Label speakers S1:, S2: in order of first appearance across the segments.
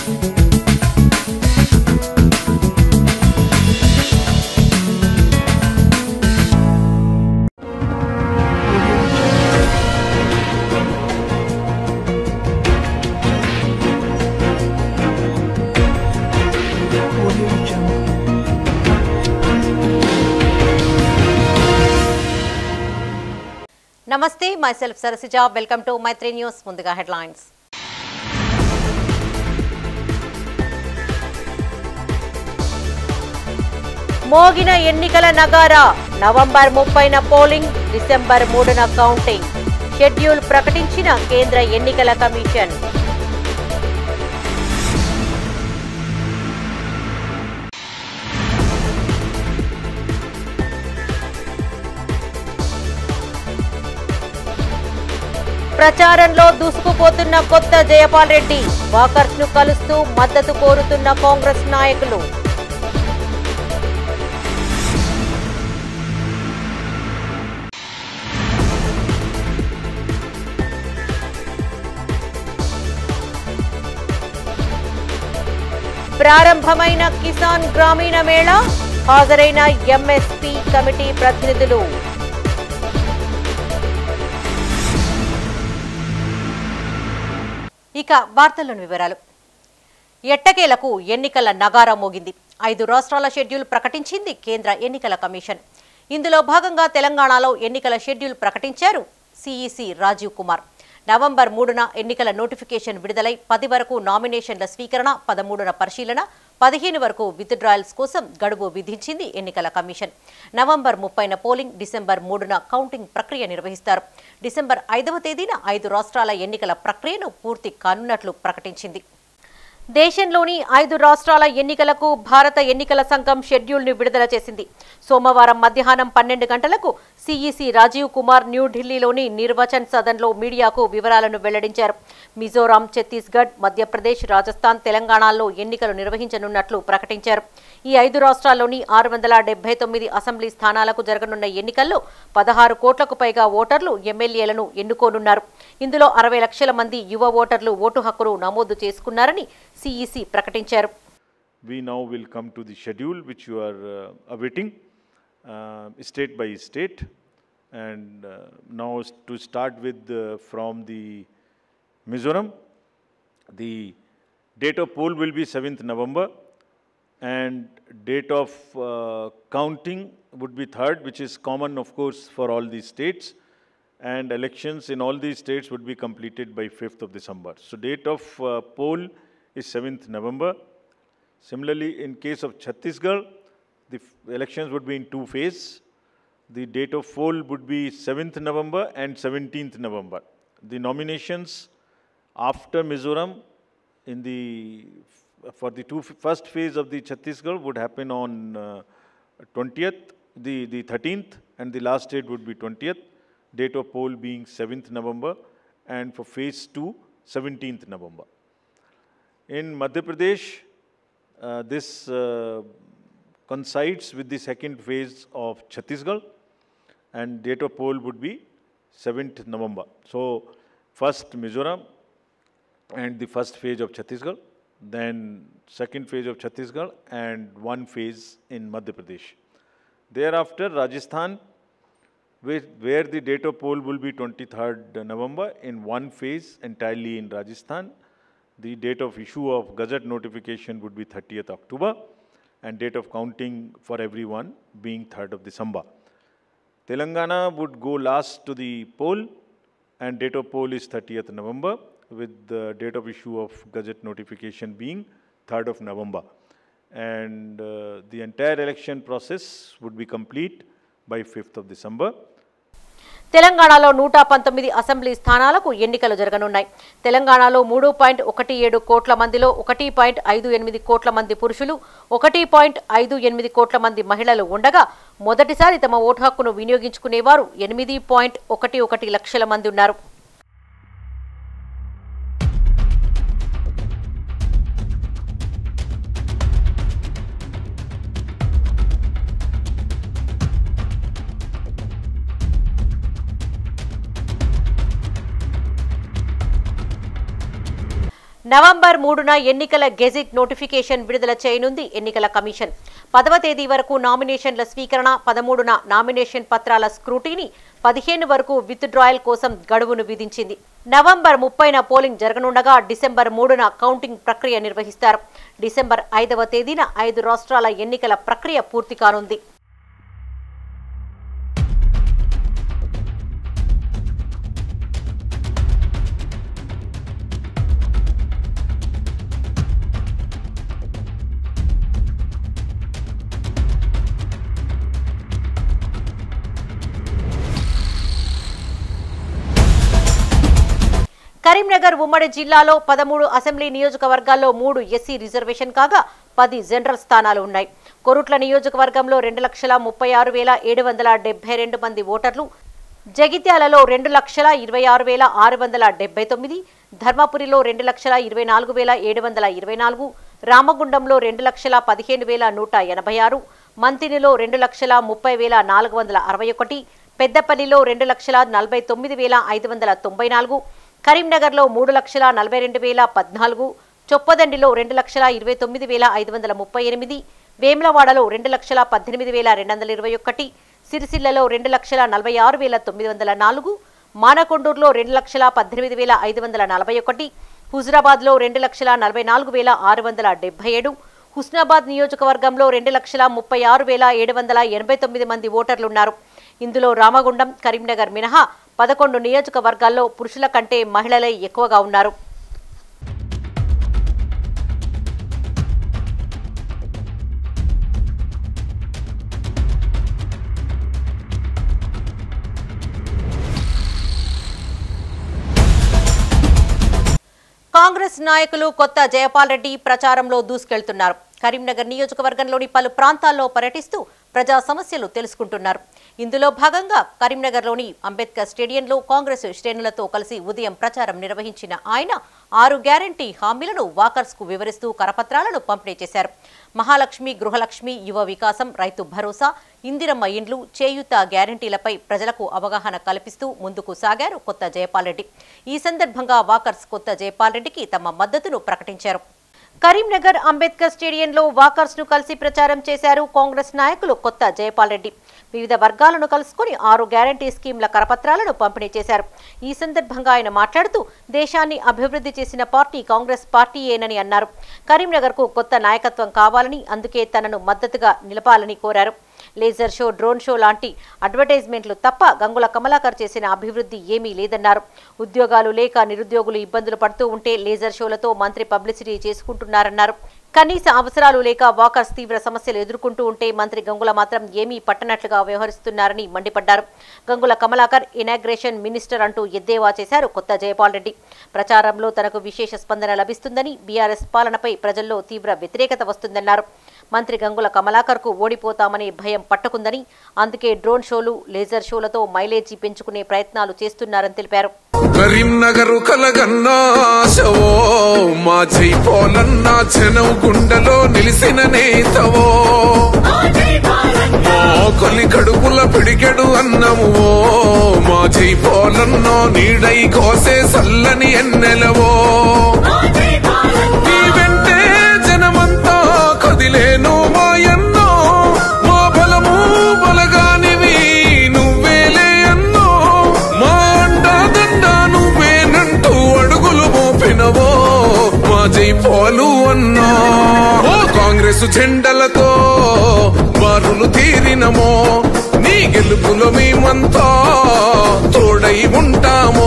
S1: నమస్తే myself Sarasija welcome to Maitri news ముందుగా headlines మోగిన ఎన్నికల నగారా నవంబర్ ముప్పైన పోలింగ్ డిసెంబర్ మూడున కౌంటింగ్ షెడ్యూల్ ప్రకటించిన కేంద్ర ఎన్నికల కమిషన్ ప్రచారంలో దూసుకుపోతున్న కొత్త జయపాల్ రెడ్డి వాకర్స్ ను కలుస్తూ మద్దతు కోరుతున్న కాంగ్రెస్ నాయకులు ప్రారంభమైన కిసాన్ గ్రామీణ మేళా హాజరైన ఎంఎస్పీ కమిటీ ప్రతినిధులు ఇక వార్తల్లోని వివరాలు ఎట్టకేలకు ఎన్నికల నగారా మోగింది ఐదు రాష్ట్రాల షెడ్యూల్ ప్రకటించింది కేంద్ర ఎన్నికల కమిషన్ ఇందులో భాగంగా తెలంగాణలో ఎన్నికల షెడ్యూల్ ప్రకటించారు సిఈసి రాజీవ్ కుమార్ నవంబర్ మూడున ఎన్నికల నోటిఫికేషన్ విడుదలై పది వరకు నామినేషన్ల స్వీకరణ పదమూడున పరిశీలన పదిహేను వరకు విత్డ్రాయల్స్ కోసం గడువు విధించింది ఎన్నికల కమిషన్ నవంబర్ ముప్పైన పోలింగ్ డిసెంబర్ మూడున కౌంటింగ్ ప్రక్రియ నిర్వహిస్తారు డిసెంబర్ ఐదవ తేదీన ఐదు రాష్ట్రాల ఎన్నికల ప్రక్రియను పూర్తి కానున్నట్లు ప్రకటించింది దేశంలోని ఐదు రాష్ట్రాల ఎన్నికలకు భారత ఎన్నికల సంఘం షెడ్యూల్ను విడుదల చేసింది సోమవారం మధ్యాహ్నం పన్నెండు గంటలకు సిఈసి రాజీవ్ కుమార్ న్యూఢిల్లీలోని నిర్వచన్ సదన్లో మీడియాకు వివరాలను వెల్లడించారు మిజోరాం ఛత్తీస్గఢ్ మధ్యప్రదేశ్ రాజస్థాన్ తెలంగాణలో ఎన్నికలు నిర్వహించనున్నట్లు ప్రకటించారు ఈ ఐదు రాష్ట్రాల్లోని ఆరు వందల డెబ్బై తొమ్మిది అసెంబ్లీ స్థానాలకు జరగనున్న ఎన్నికల్లో పదహారు కోట్లకు పైగా ఓటర్లు ఎమ్మెల్యేలను ఎన్నుకోనున్నారు ఇందులో అరవై లక్షల మంది యువ ఓటర్లు ఓటు హక్కును నమోదు చేసుకున్నారని సిఈసి ప్రకటించారు
S2: We now will come to the schedule which you are uh, awaiting, uh, state by state. And uh, now s- to start with uh, from the Mizoram, the date of poll will be 7th November and date of uh, counting would be 3rd, which is common of course for all these states. And elections in all these states would be completed by 5th of December. So date of uh, poll is 7th November. Similarly, in case of Chhattisgarh, the f- elections would be in two phases. The date of poll would be 7th November and 17th November. The nominations after Mizoram in the f- for the two f- first phase of the Chhattisgarh would happen on uh, 20th, the, the 13th, and the last date would be 20th. Date of poll being 7th November, and for phase two, 17th November. In Madhya Pradesh, uh, this uh, coincides with the second phase of Chhattisgarh, and date of poll would be 7th November. So, first Mizoram and the first phase of Chhattisgarh, then second phase of Chhattisgarh, and one phase in Madhya Pradesh. Thereafter, Rajasthan, where, where the date of poll will be 23rd November in one phase entirely in Rajasthan. The date of issue of Gazette notification would be 30th October and date of counting for everyone being 3rd of December. Telangana would go last to the poll and date of poll is 30th November with the date of issue of Gazette notification being 3rd of November. And uh, the entire election process would be complete by 5th of December.
S1: తెలంగాణలో నూట పంతొమ్మిది assembly స్థానాలకు ఎన్నికలు జరగనున్నాయి తెలంగాణలో మూడు point ఒకటి ఏడు కోట్ల మందిలో ఒకటి పాయింట్ ఐదు ఎనిమిది కోట్ల మంది పురుషులు ఒకటి పాయింట్ ఐదు ఎనిమిది కోట్ల మంది మహిళలు ఉండగా మొదటిసారి తమ ఓటు హక్కును వినియోగించుకునేవారు ఎనిమిది పాయింట్ ఒకటి ఒకటి లక్షల మంది ఉన్నారు నవంబర్ మూడున ఎన్నికల గెజిట్ నోటిఫికేషన్ విడుదల చేయనుంది ఎన్నికల కమిషన్ పదవ తేదీ వరకు నామినేషన్ల స్వీకరణ పదమూడున నామినేషన్ పత్రాల స్క్రూటీని పదిహేను వరకు విత్డ్రాయల్ కోసం గడువును విధించింది నవంబర్ ముప్పైన పోలింగ్ జరగనుండగా డిసెంబర్ మూడున కౌంటింగ్ ప్రక్రియ నిర్వహిస్తారు డిసెంబర్ ఐదవ తేదీన ఐదు రాష్ట్రాల ఎన్నికల ప్రక్రియ పూర్తి కానుంది కరీంనగర్ ఉమ్మడి జిల్లాలో పదమూడు అసెంబ్లీ నియోజకవర్గాల్లో మూడు ఎస్సీ రిజర్వేషన్ కాగా పది జనరల్ స్థానాలు ఉన్నాయి కొరుట్ల నియోజకవర్గంలో రెండు లక్షల ముప్పై ఆరు వేల ఏడు వందల డెబ్బై రెండు మంది ఓటర్లు జగిత్యాలలో రెండు లక్షల ఇరవై ఆరు వేల ఆరు వందల డెబ్బై తొమ్మిది ధర్మపురిలో రెండు లక్షల ఇరవై నాలుగు వేల ఏడు వందల ఇరవై నాలుగు రామగుండంలో రెండు లక్షల పదిహేను వేల నూట ఎనభై ఆరు మంతినిలో రెండు లక్షల ముప్పై వేల నాలుగు వందల అరవై ఒకటి పెద్దపల్లిలో రెండు లక్షల నలభై తొమ్మిది వేల ఐదు వందల తొంభై నాలుగు కరీంనగర్లో మూడు లక్షల నలభై రెండు వేల పద్నాలుగు చొప్పదండిలో రెండు లక్షల ఇరవై తొమ్మిది వేల ఐదు వందల ముప్పై ఎనిమిది వేములవాడలో రెండు లక్షల పద్దెనిమిది వేల రెండు వందల ఇరవై ఒకటి సిరిసిల్లలో రెండు లక్షల నలభై ఆరు వేల తొమ్మిది వందల నాలుగు మానకొండూరులో రెండు లక్షల పద్దెనిమిది వేల ఐదు వందల నలభై ఒకటి హుజురాబాద్లో రెండు లక్షల నలభై నాలుగు వేల ఆరు వందల డెబ్బై ఏడు హుస్నాబాద్ నియోజకవర్గంలో రెండు లక్షల ముప్పై ఆరు వేల ఏడు వందల ఎనభై తొమ్మిది మంది ఓటర్లున్నారు ఇందులో రామగుండం కరీంనగర్ మినహా పదకొండు నియోజకవర్గాల్లో పురుషుల కంటే మహిళలే ఎక్కువగా ఉన్నారు కాంగ్రెస్ నాయకులు కొత్త జయపాల్ రెడ్డి ప్రచారంలో దూసుకెళ్తున్నారు కరీంనగర్ నియోజకవర్గంలోని పలు ప్రాంతాల్లో పర్యటిస్తూ ప్రజా సమస్యలు తెలుసుకుంటున్నారు ఇందులో భాగంగా కరీంనగర్లోని అంబేద్కర్ స్టేడియంలో కాంగ్రెస్ శ్రేణులతో కలిసి ఉదయం ప్రచారం నిర్వహించిన ఆయన ఆరు గ్యారంటీ హామీలను వాకర్స్ కు వివరిస్తూ కరపత్రాలను పంపిణీ చేశారు మహాలక్ష్మి గృహలక్ష్మి యువ వికాసం రైతు భరోసా ఇందిరమ్మ ఇండ్లు చేయూత గ్యారంటీలపై ప్రజలకు అవగాహన కల్పిస్తూ ముందుకు సాగారు కొత్త జయపాల్ రెడ్డి ఈ సందర్భంగా వాకర్స్ కొత్త జయపాల్ రెడ్డికి తమ మద్దతును ప్రకటించారు కరీంనగర్ అంబేద్కర్ స్టేడియంలో వాకర్స్ ను కలిసి ప్రచారం చేశారు కాంగ్రెస్ నాయకులు కొత్త జయపాల్ రెడ్డి వివిధ వర్గాలను కలుసుకుని ఆరు గ్యారంటీ స్కీమ్ల కరపత్రాలను పంపిణీ చేశారు ఈ సందర్భంగా ఆయన మాట్లాడుతూ దేశాన్ని అభివృద్ధి చేసిన పార్టీ కాంగ్రెస్ పార్టీయేనని అన్నారు కరీంనగర్ కు కొత్త నాయకత్వం కావాలని అందుకే తనను మద్దతుగా నిలపాలని కోరారు లేజర్ షో డ్రోన్ షో లాంటి అడ్వర్టైజ్మెంట్లు తప్ప గంగుల కమలాకర్ చేసిన అభివృద్ధి ఏమీ లేదన్నారు ఉద్యోగాలు లేక నిరుద్యోగులు ఇబ్బందులు పడుతూ ఉంటే లేజర్ షోలతో మంత్రి పబ్లిసిటీ చేసుకుంటున్నారన్నారు కనీస అవసరాలు లేక వాకర్స్ తీవ్ర సమస్యలు ఎదుర్కొంటూ ఉంటే మంత్రి గంగుల మాత్రం ఏమీ పట్టనట్లుగా వ్యవహరిస్తున్నారని మండిపడ్డారు గంగుల కమలాకర్ ఇనాగ్రేషన్ మినిస్టర్ అంటూ ఎద్దేవా చేశారు కొత్త జయపాల్ రెడ్డి ప్రచారంలో తనకు విశేష స్పందన లభిస్తుందని బీఆర్ఎస్ పాలనపై ప్రజల్లో తీవ్ర వ్యతిరేకత వస్తుందన్నారు మంత్రి గంగుల కమలాకర్ కు ఓడిపోతామనే భయం పట్టుకుందని అందుకే డ్రోన్ షోలు లేజర్ షోలతో మైలేజీ పెంచుకునే ప్రయత్నాలు చేస్తున్నారని తెలిపారు
S3: కరీంనగరు కలగన్నా ఆశవో మా జైపోలన్నా జనం గుండెలో నిలిసిన నేతవో ఓ కొలి కడుపుల పిడికెడు అన్నము మా జైపోలన్నో నీడై కోసే సల్లని ఎన్నెలవో నీ వెంటే జనమంతా కదిలేను మాయన్నో మా బలము బలగానివి నువ్వేలే అన్నో మా అండదండ నువ్వేనంటూ అడుగులు మోపినవో మా జైపోలు అన్నా ఓ కాంగ్రెస్ జెండలతో బారులు తీరినమో నీ గెలుపులో మేమంతా తోడై ఉంటామో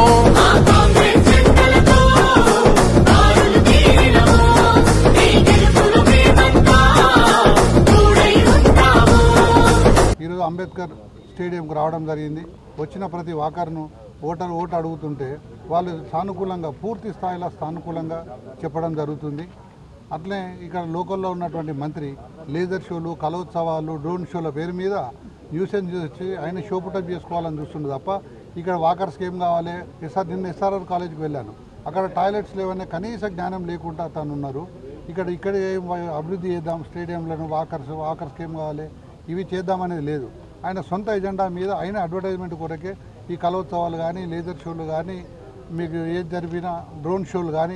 S4: ఈరోజు అంబేద్కర్ స్టేడియంకు రావడం జరిగింది వచ్చిన ప్రతి వాకర్ను ఓటర్ ఓటు అడుగుతుంటే వాళ్ళు సానుకూలంగా పూర్తి స్థాయిలో సానుకూలంగా చెప్పడం జరుగుతుంది అట్లే ఇక్కడ లోకల్లో ఉన్నటువంటి మంత్రి లేజర్ షోలు కలోత్సవాలు డ్రోన్ షోల పేరు మీద న్యూసెన్స్ వచ్చి ఆయన షో పుటప్ చేసుకోవాలని చూస్తుంది తప్ప ఇక్కడ వాకర్స్కి ఏం కావాలి ఎస్ఆర్ నిన్న ఎస్ఆర్ఆర్ కాలేజీకి వెళ్ళాను అక్కడ టాయిలెట్స్ లేవనే కనీస జ్ఞానం లేకుండా తను ఉన్నారు ఇక్కడ ఇక్కడ ఏం అభివృద్ధి చేద్దాం స్టేడియంలను వాకర్స్ వాకర్స్కి ఏం కావాలి ఇవి చేద్దామనేది లేదు ఆయన సొంత ఎజెండా మీద ఆయన అడ్వర్టైజ్మెంట్ కొరకే ఈ కలోత్సవాలు కానీ లేజర్ షోలు కానీ మీకు ఏది జరిపినా డ్రోన్ షోలు కానీ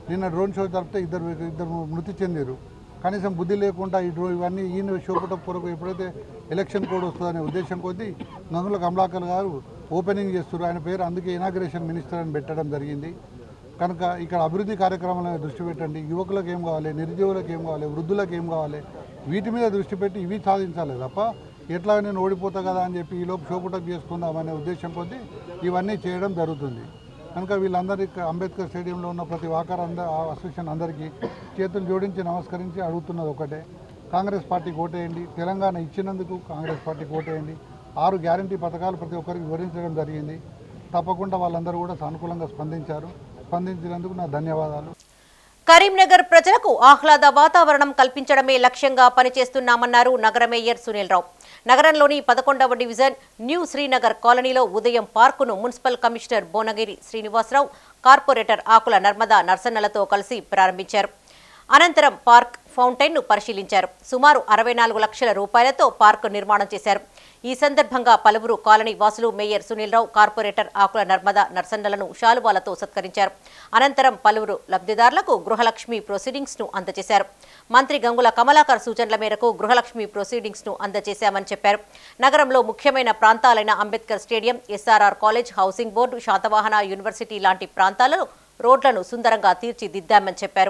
S4: నిన్న డ్రోన్ షో జరిపితే ఇద్దరు ఇద్దరు మృతి చెందారు కనీసం బుద్ధి లేకుండా ఈ డ్రో ఇవన్నీ ఈయన షోపుట కొరకు ఎప్పుడైతే ఎలక్షన్ కోడ్ వస్తుందనే ఉద్దేశం కొద్దీ గంగుల కమలాకర్ గారు ఓపెనింగ్ చేస్తారు ఆయన పేరు అందుకే ఇనాగ్రేషన్ మినిస్టర్ అని పెట్టడం జరిగింది కనుక ఇక్కడ అభివృద్ధి కార్యక్రమాల మీద దృష్టి పెట్టండి యువకులకు ఏం కావాలి నిరుద్యోగులకు ఏం కావాలి వృద్ధులకు ఏం కావాలి వీటి మీద దృష్టి పెట్టి ఇవి సాధించాలి తప్ప ఎట్లా నేను ఓడిపోతా కదా అని చెప్పి ఈలోపు షోపుటం చేసుకుందామనే ఉద్దేశం కొద్దీ ఇవన్నీ చేయడం జరుగుతుంది కనుక వీళ్ళందరికీ అంబేద్కర్ స్టేడియంలో ఉన్న ప్రతి వాకర్ అంద అసోసియేషన్ అందరికీ చేతులు జోడించి నమస్కరించి అడుగుతున్నది ఒకటే కాంగ్రెస్ పార్టీకి ఓటేయండి తెలంగాణ ఇచ్చినందుకు కాంగ్రెస్ పార్టీకి ఓటేయండి ఆరు గ్యారంటీ పథకాలు ప్రతి ఒక్కరికి వివరించడం జరిగింది తప్పకుండా వాళ్ళందరూ కూడా సానుకూలంగా స్పందించారు స్పందించినందుకు నా ధన్యవాదాలు
S1: కరీంనగర్ ప్రజలకు ఆహ్లాద వాతావరణం కల్పించడమే లక్ష్యంగా పనిచేస్తున్నామన్నారు నగర మేయర్ సునీల్ రావు నగరంలోని పదకొండవ డివిజన్ న్యూ శ్రీనగర్ కాలనీలో ఉదయం పార్కును municipal commissioner Bhuvanagiri Srinivasarao corporator Akula Narmada నర్సన్నలతో కలిసి ప్రారంభించారు అనంతరం పార్క్ ఫౌంటైన్ను పరిశీలించారు సుమారు అరవై నాలుగు లక్షల రూపాయలతో పార్కు నిర్మాణం చేశారు ఈ సందర్భంగా పలువురు కాలనీ వాసులు మేయర్ సునీల్ రావు కార్పొరేటర్ ఆకుల నర్మదా నర్సన్నలను శాలువాలతో సత్కరించారు అనంతరం పలువురు లబ్ధిదారులకు గృహలక్ష్మి ప్రొసీడింగ్స్ ను అందజేశారు మంత్రి గంగుల కమలాకర్ సూచనల మేరకు గృహలక్ష్మి ప్రొసీడింగ్స్ ను అందజేశామని చెప్పారు నగరంలో ముఖ్యమైన ప్రాంతాలైన Ambedkar stadium SRR college housing board Satavahana university లాంటి ప్రాంతాలలో రోడ్లను సుందరంగా తీర్చిదిద్దామని చెప్పారు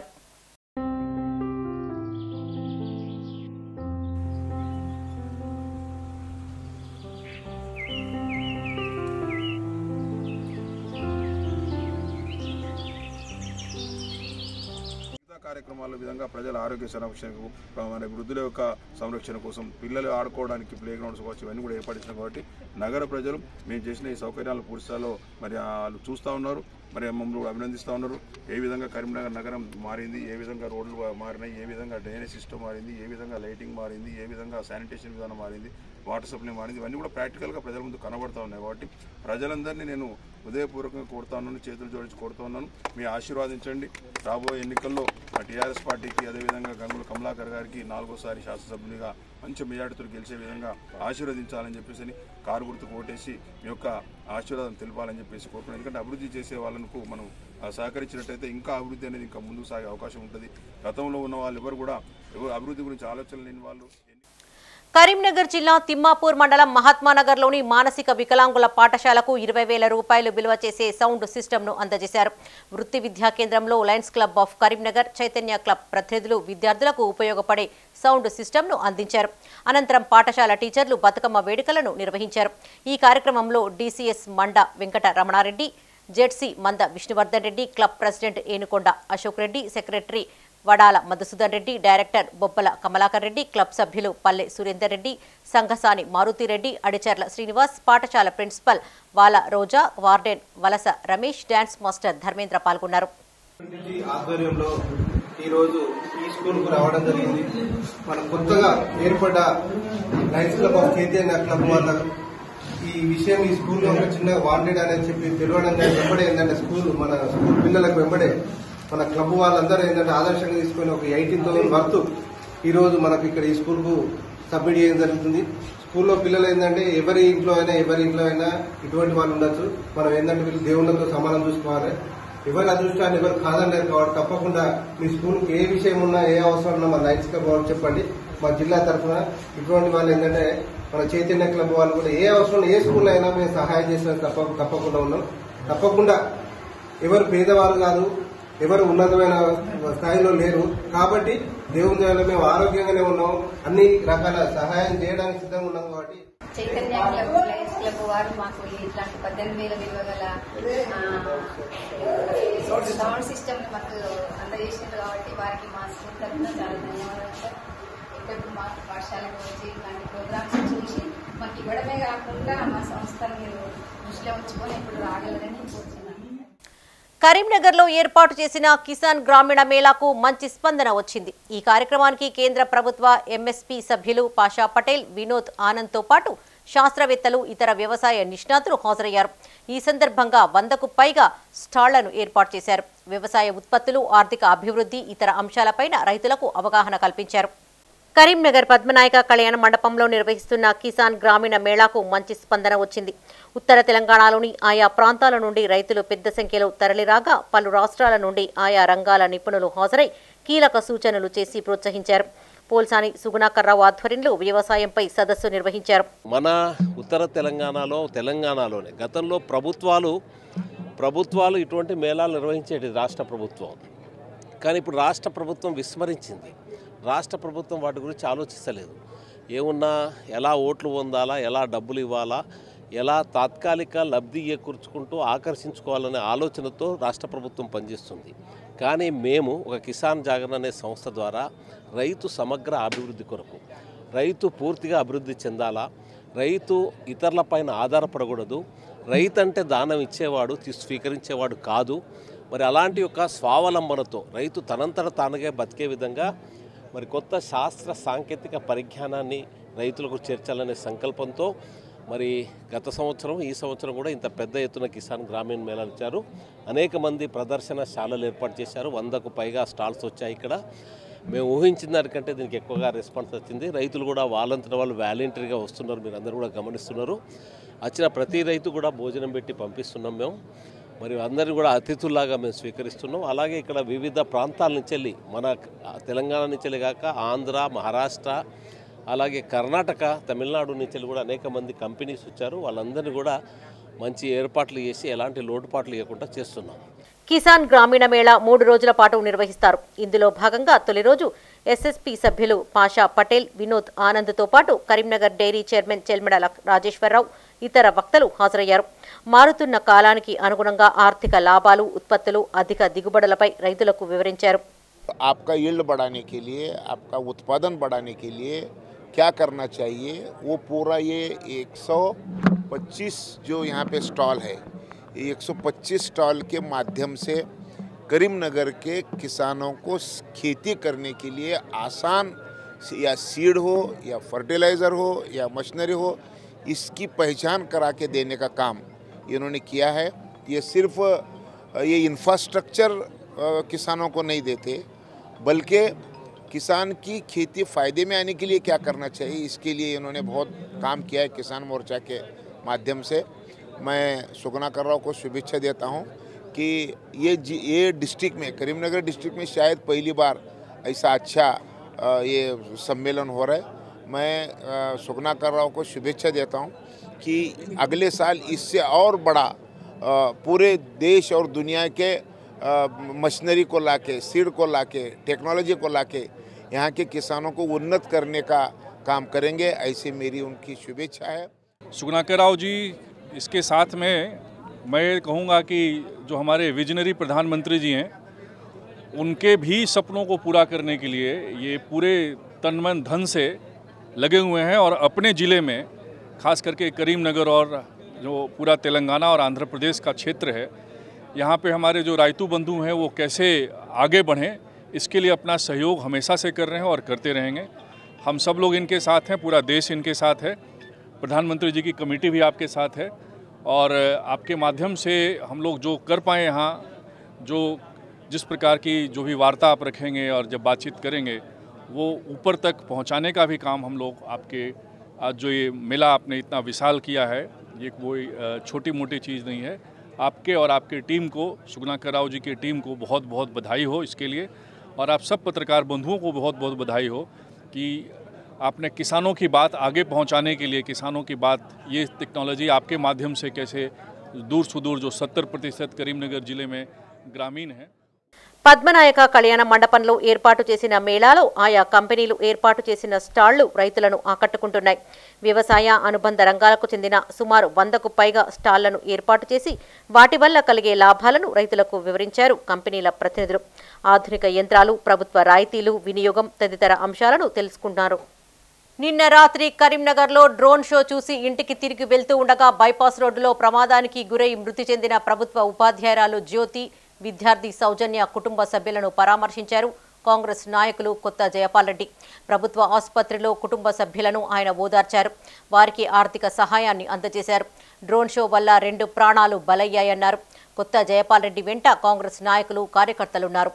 S5: మిగతా కార్యక్రమాల విధంగా ప్రజల ఆరోగ్య సంరక్షణకు మన వృద్ధుల యొక్క సంరక్షణ కోసం పిల్లలు ఆడుకోవడానికి ప్లే గ్రౌండ్స్ కావచ్చు ఇవన్నీ కూడా ఏర్పడినాయి కాబట్టి నగర ప్రజలు మేము చేసిన ఈ సౌకర్యాలు పూర్తిస్థాయిలో మరి వాళ్ళు చూస్తూ ఉన్నారు మరి మమ్మల్ని కూడా అభినందిస్తూ ఉన్నారు ఏ విధంగా కరీంనగర్ నగరం మారింది ఏ విధంగా రోడ్లు మారినాయి ఏ విధంగా డ్రైనేజ్ సిస్టమ్ మారింది ఏ విధంగా లైటింగ్ మారింది ఏ విధంగా శానిటేషన్ విధానం మారింది వాటర్ సప్లై మారింది ఇవన్నీ కూడా ప్రాక్టికల్గా ప్రజల ముందు కనబడతా ఉన్నాయి కాబట్టి ప్రజలందరినీ నేను హృదయపూర్వకంగా కోరుతా ఉన్నాను చేతులు జోడించి కోరుతా ఉన్నాను మీ ఆశీర్వాదించండి రాబోయే ఎన్నికల్లో మా టీఆర్ఎస్ పార్టీకి అదేవిధంగా గంగుల కమలాకర్ గారికి నాలుగోసారి శాసనసభ్యునిగా మంచి మెజార్టీతో గెలిచే విధంగా ఆశీర్వదించాలని చెప్పేసి కారు గుర్తుకు ఓటేసి మీ యొక్క ఆశీర్వాదం తెలపాలని చెప్పేసి కోరుకున్నాను ఎందుకంటే అభివృద్ధి చేసే వాళ్ళకు మనం ఆ, సహకరించినట్టయితే ఇంకా అభివృద్ధి అనేది ఇంకా ముందుకు సాగే అవకాశం ఉంటుంది గతంలో ఉన్న వాళ్ళు ఎవరు కూడా ఎవరు అభివృద్ధి గురించి ఆలోచన లేని వాళ్ళు
S1: కరీంనగర్ జిల్లా తిమ్మాపూర్ మండలం మహాత్మానగర్లోని మానసిక వికలాంగుల పాఠశాలకు ఇరవై వేల రూపాయలు విలువ చేసే సౌండ్ సిస్టమ్ను అందజేశారు వృత్తి విద్యా కేంద్రంలో Lions club of Karimnagar Chaitanya club ప్రతినిధులు విద్యార్థులకు ఉపయోగపడే సౌండ్ సిస్టమ్ను అందించారు అనంతరం పాఠశాల టీచర్లు బతుకమ్మ వేడుకలను నిర్వహించారు ఈ కార్యక్రమంలో డీసీఎస్ మండ Venkata Ramanareddy ZC Manda Vishnuvardhan Reddy club president Enukonda Ashok Reddy secretary Vadala Madhusudan Reddy director Bobbala Kamalakar Reddy club సభ్యులు పల్లె సురేందర్ రెడ్డి సంఘసాని మారుతిరెడ్డి అడిచర్ల శ్రీనివాస్ పాఠశాల ప్రిన్సిపల్ వాల రోజా వార్డెన్ వలస రమేష్ డాన్స్ మాస్టర్ ధర్మేంద్ర పాల్గొన్నారు
S6: కమ్యూనిటీ ఆధ్వర్యంలో ఈరోజు ఈ స్కూల్కు రావడం జరిగింది మన కొత్తగా ఏర్పడ్డ Lions club of Chaitanya club వల్ల ఈ విషయం ఈ స్కూల్లో ఒక చిన్న వాంటెడ్ అనేది చెప్పి తెలవడం కానీ వెంబడే ఏంటంటే స్కూల్ మన స్కూల్ పిల్లలకు వెంబడే మన క్లబ్ వాళ్ళందరూ ఏంటంటే ఆదర్శంగా తీసుకొని ఒక ఎయిటీన్ థౌసండ్ వర్త్ ఈ రోజు మనకు ఇక్కడ ఈ స్కూల్కు సబ్మిట్ చేయడం జరుగుతుంది స్కూల్లో పిల్లలు ఏంటంటే ఎవరి ఇంట్లో అయినా ఎవరి ఇంట్లో అయినా ఇటువంటి వాళ్ళు ఉండొచ్చు మనం ఏంటంటే వీళ్ళు దేవుళ్ళతో సమానం చూసుకోవాలి ఎవరి అదృష్టాన్ని ఎవరు కాదన్నారు కాబట్టి తప్పకుండా మీ స్కూల్కి ఏ విషయం ఉన్నా ఏ అవసరం ఉన్నా మన లైన్స్ క్లబ్ వాళ్ళు చెప్పండి మా జిల్లా తరఫున ఇటువంటి వాళ్ళు ఏంటంటే మన చైతన్య క్లబ్ వాళ్ళు కూడా ఏ అవసరం ఏ స్కూల్ అయినా మేము సహాయం చేసిన తప్ప తప్పకుండా ఉన్నాం తప్పకుండా ఎవరు పేదవారు కాదు ఎవరు ఉన్నతమైన స్థాయిలో లేరు కాబట్టి దేవుని దయలో మేము ఆరోగ్యంగానే ఉన్నాం అన్ని రకాల సహాయం చేయడానికి సిద్ధంగా ఉన్నాం కాబట్టి
S7: చైతన్య క్లబ్ లయన్స్ క్లబ్ వారు మాకు ఇట్లాంటి పద్దెనిమిది వేల విలువ గల ఆ, సౌండ్ సిస్టమ్ మాకు అందజేసినారు కాబట్టి వారికి మా స్కూల్ తరఫున చాలా ధన్యవాదాలు సార్ ఇక్కడ మా పాఠశాలకు వచ్చి ఇట్లాంటి ప్రోగ్రామ్స్ చూసి మాకు ఇవ్వడమే కాకుండా మా సంస్థను మీరు దృష్టిలో ఉంచుకొని ఇప్పుడు రాగలరని కోరుతున్నాను
S1: కరీంనగర్లో ఏర్పాటు చేసిన కిసాన్ గ్రామీణ మేళాకు మంచి స్పందన వచ్చింది ఈ కార్యక్రమానికి కేంద్ర ప్రభుత్వ ఎంఎస్పీ సభ్యులు పాషా పటేల్ వినోద్ ఆనంద్తో పాటు శాస్త్రవేత్తలు ఇతర వ్యవసాయ నిష్ణాతులు హాజరయ్యారు ఈ సందర్భంగా వందకు పైగా స్టాళ్లను ఏర్పాటు చేశారు వ్యవసాయ ఉత్పత్తులు ఆర్థిక అభివృద్ధి ఇతర అంశాలపైన రైతులకు అవగాహన కల్పించారు కరీంనగర్ పద్మనాయక కళ్యాణ మండపంలో నిర్వహిస్తున్న కిసాన్ గ్రామీణ మేళాకు మంచి స్పందన వచ్చింది ఉత్తర తెలంగాణలోని ఆయా ప్రాంతాల నుండి రైతులు పెద్ద సంఖ్యలో తరలిరాగా పలు రాష్ట్రాల నుండి ఆయా రంగాల నిపుణులు హాజరై కీలక సూచనలు చేసి ప్రోత్సహించారు పోల్సాని సుగుణాకర్రావు ఆధ్వర్యంలో వ్యవసాయంపై సదస్సు నిర్వహించారు
S8: మన ఉత్తర తెలంగాణలో తెలంగాణలోనే గతంలో ప్రభుత్వాలు ప్రభుత్వాలు ఇటువంటి మేళాలు నిర్వహించేది రాష్ట్ర ప్రభుత్వం కానీ ఇప్పుడు రాష్ట్ర ప్రభుత్వం విస్మరించింది రాష్ట్ర ప్రభుత్వం వాటి గురించి ఆలోచిస్తలేదు ఏమున్నా ఎలా ఓట్లు పొందాలా ఎలా డబ్బులు ఇవ్వాలా ఎలా తాత్కాలిక లబ్ధి చేకూర్చుకుంటూ ఆకర్షించుకోవాలనే ఆలోచనతో రాష్ట్ర ప్రభుత్వం పనిచేస్తుంది కానీ మేము ఒక కిసాన్ జాగరణ అనే సంస్థ ద్వారా రైతు సమగ్ర అభివృద్ధి కొరకు రైతు పూర్తిగా అభివృద్ధి చెందాలా రైతు ఇతరులపైన ఆధారపడకూడదు రైతు అంటే దానం ఇచ్చేవాడు తీ- స్వీకరించేవాడు కాదు మరి అలాంటి యొక్క స్వావలంబనతో రైతు తనంతట తానుగా బతికే విధంగా మరి కొత్త శాస్త్ర సాంకేతిక పరిజ్ఞానాన్ని రైతులకు చేర్చాలనే సంకల్పంతో మరి గత సంవత్సరం ఈ సంవత్సరం కూడా ఇంత పెద్ద ఎత్తున కిసాన్ గ్రామీణ మేళాలు ఇచ్చారు అనేక మంది ప్రదర్శనశాలలు ఏర్పాటు చేశారు వందకు పైగా స్టాల్స్ వచ్చాయి ఇక్కడ మేము ఊహించిన దానికంటే దీనికి ఎక్కువగా రెస్పాన్స్ వచ్చింది రైతులు కూడా వాళ్ళంతట వాళ్ళు వాలంటరీగా వస్తున్నారు మీరు అందరూ కూడా గమనిస్తున్నారు వచ్చిన ప్రతి రైతు కూడా భోజనం పెట్టి పంపిస్తున్నాం మేము మరి అందరిని కూడా అతిథుల్లాగా మేము స్వీకరిస్తున్నాం అలాగే ఇక్కడ వివిధ ప్రాంతాల నుంచి వెళ్ళి మన తెలంగాణ నుంచి వెళ్ళి కాక ఆంధ్ర మహారాష్ట్ర అలాగే కర్ణాటక తమిళనాడు నుంచి వెళ్ళి కూడా అనేక మంది కంపెనీస్ వచ్చారు వాళ్ళందరినీ కూడా మంచి ఏర్పాట్లు చేసి ఎలాంటి లోటుపాట్లు లేకుండా చేస్తున్నాం
S1: కిసాన్ గ్రామీణ మేళా మూడు రోజుల పాటు నిర్వహిస్తారు ఇందులో భాగంగా తొలి రోజు ఎస్ఎస్పి సభ్యులు పాషా పటేల్ వినోద్ ఆనంద్తో పాటు కరీంనగర్ డైరీ చైర్మన్ చెల్మెడ లక్- రాజేశ్వరరావు ఇతర వక్తలు హాజరయ్యారు మారుతున్న కాలానికి అనుగుణంగా ఆర్థిక లాభాలు ఉత్పత్తులు అధిక దిగుబడులపై రైతులకు వివరించారు
S9: आपका यील्ड बढ़ाने के लिए आपका उत्पादन बढ़ाने के लिए क्या करना चाहिए वो पूरा ये 125 जो यहाँ पे स्टॉल है ये 125 स्टॉल के माध्यम से करीमनगर के किसानों को खेती करने के लिए आसान या सीड हो या फर्टिलाइज़र हो या मशीनरी हो इसकी पहचान करा के देने का काम इन्होंने किया है ये सिर्फ अ, ये इंफ्रास्ट्रक्चर अ, किसानों को नहीं देते बल्कि किसान की खेती फ़ायदे में आने के लिए क्या करना चाहिए इसके लिए इन्होंने बहुत काम किया है किसान मोर्चा के माध्यम से मैं सुगना कर को शुभेच्छा देता हूँ कि ये जि- ये डिस्ट्रिक्ट में करीमनगर डिस्ट्रिक्ट में शायद पहली बार ऐसा अच्छा अ, ये सम्मेलन हो रहा है मैं अ, सुगना कर को शुभेच्छा देता हूँ कि अगले साल इससे और बड़ा अ, पूरे देश और दुनिया के अ, मशीनरी को लाके सीड को लाके टेक्नोलॉजी को लाके यहाँ के किसानों को उन्नत करने का काम करेंगे ऐसी मेरी उनकी शुभेच्छा है
S10: सुगनाकर राव जी इसके साथ में मैं कहूँगा कि जो हमारे विजनरी प्रधानमंत्री जी हैं उनके भी सपनों को पूरा करने के लिए ये पूरे तन मन धन से लगे हुए हैं और अपने ज़िले में खास करके करीमनगर और जो पूरा तेलंगाना और आंध्र प्रदेश का क्षेत्र है यहाँ पे हमारे जो रायतू बंधु हैं वो कैसे आगे बढ़ें इसके लिए अपना सहयोग हमेशा से कर रहे हैं और करते रहेंगे हम सब लोग इनके साथ हैं पूरा देश इनके साथ है प्रधानमंत्री जी की कमेटी भी आपके साथ है और आपके माध्यम से हम लोग जो कर पाए यहाँ जो जिस प्रकार की जो भी वार्ता आप रखेंगे और जब बातचीत करेंगे वो ऊपर तक पहुँचाने का भी काम हम लोग आपके आज जो ये मेला आपने इतना विशाल किया है ये कोई अ, छोटी मोटी चीज़ नहीं है आपके और आपके टीम को सुगना कराव जी की टीम को बहुत बहुत बधाई हो इसके लिए और आप सब पत्रकार बंधुओं को बहुत बहुत बधाई हो कि आपने किसानों की बात आगे पहुंचाने के लिए किसानों की बात ये टेक्नोलॉजी आपके माध्यम से कैसे दूर सुदूर जो 70 प्रतिशत करीमनगर जिले में ग्रामीण है
S1: పద్మనాయక కళ్యాణ మండపంలో ఏర్పాటు చేసిన మేళాలో ఆయా కంపెనీలు ఏర్పాటు చేసిన స్టాళ్లు రైతులను ఆకట్టుకుంటున్నాయి వ్యవసాయ అనుబంధ రంగాలకు చెందిన సుమారు వందకు పైగా స్టాళ్లను ఏర్పాటు చేసి వాటి వల్ల కలిగే లాభాలను రైతులకు వివరించారు కంపెనీల ప్రతినిధులు ఆధునిక యంత్రాలు ప్రభుత్వ రాయితీలు వినియోగం తదితర అంశాలను తెలుసుకున్నారు నిన్న రాత్రి కరీంనగర్లో డ్రోన్ షో చూసి ఇంటికి తిరిగి వెళ్తూ ఉండగా బైపాస్ రోడ్డులో ప్రమాదానికి గురై మృతి చెందిన ప్రభుత్వ ఉపాధ్యాయురాలు జ్యోతి విద్యార్థి సౌజన్య కుటుంబ సభ్యులను పరామర్శించారు కాంగ్రెస్ నాయకులు కొత్త జయపాల్ రెడ్డి ప్రభుత్వ ఆసుపత్రిలో కుటుంబ సభ్యులను ఆయన ఓదార్చారు వారికి ఆర్థిక సహాయాన్ని అందజేశారు డ్రోన్ షో వల్ల రెండు ప్రాణాలు బలయ్యాయన్నారు కొత్త జయపాల్ రెడ్డి వెంట కాంగ్రెస్ నాయకులు కార్యకర్తలున్నారు